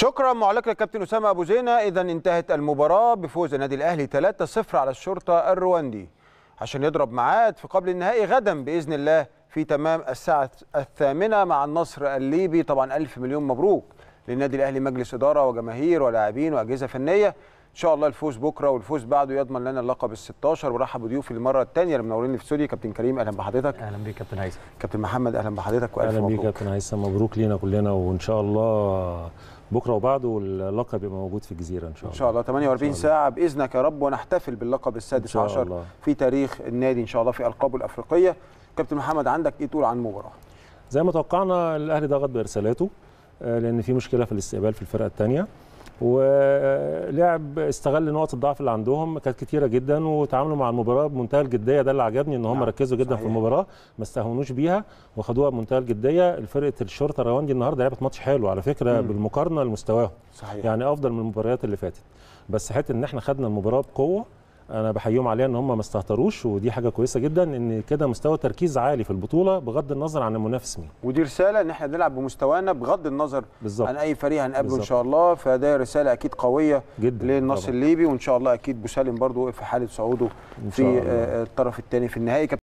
شكرا معلق الكابتن اسامه ابو زينه اذا انتهت المباراه بفوز النادي الاهلي 3-0 على الشرطه الرواندي عشان يضرب ميعاد في قبل النهائي غدا باذن الله في تمام الساعه الثامنه مع النصر الليبي طبعا الف مليون مبروك للنادي الاهلي مجلس اداره وجماهير ولاعبين واجهزه فنيه ان شاء الله الفوز بكره والفوز بعده يضمن لنا اللقب ال 16 ورحب بضيوفي المره الثانيه اللي منوريني في الاستوديو كابتن كريم اهلا بحضرتك اهلا بيك كابتن هيثم كابتن محمد اهلا بحضرتك والف اهلا بيك مبروك كابتن هيثم مبروك لينا كلنا وان شاء الله بكره وبعده اللقب يبقى موجود في الجزيره ان شاء الله ان شاء الله 48 ساعه باذنك يا رب ونحتفل باللقب السادس إن شاء عشر الله. في تاريخ النادي ان شاء الله في القابه الافريقيه كابتن محمد عندك ايه تقول عن المباراه زي ما توقعنا الاهلي ضغط بارسالاته آه، لان في مشكله في الاستقبال في الفرقه الثانيه ولعب استغل نقط الضعف اللي عندهم كانت كتيره جدا وتعاملوا مع المباراه بمنتهى الجديه ده اللي عجبني ان هم نعم، ركزوا جدا صحيح. في المباراه ما استهونوش بيها وخدوها بمنتهى الجديه فرقه الشرطه الرواندي النهارده لعبت ماتش حلو على فكره مم. بالمقارنه لمستواهم صحيح يعني افضل من المباريات اللي فاتت بس حته ان احنا خدنا المباراه بقوه انا بحييهم عليها ان هم ما استهتروش ودي حاجه كويسه جدا ان كده مستوى تركيز عالي في البطوله بغض النظر عن المنافس مين ودي رساله ان احنا بنلعب بمستوانا بغض النظر بالظبط عن اي فريق هنقابله ان بالظبط. شاء الله فده رساله اكيد قويه جدا للنصر طبعاً. الليبي وان شاء الله اكيد بوسالم برضو في حاله صعوده إن في شاء الله. آه، الطرف الثاني في النهائي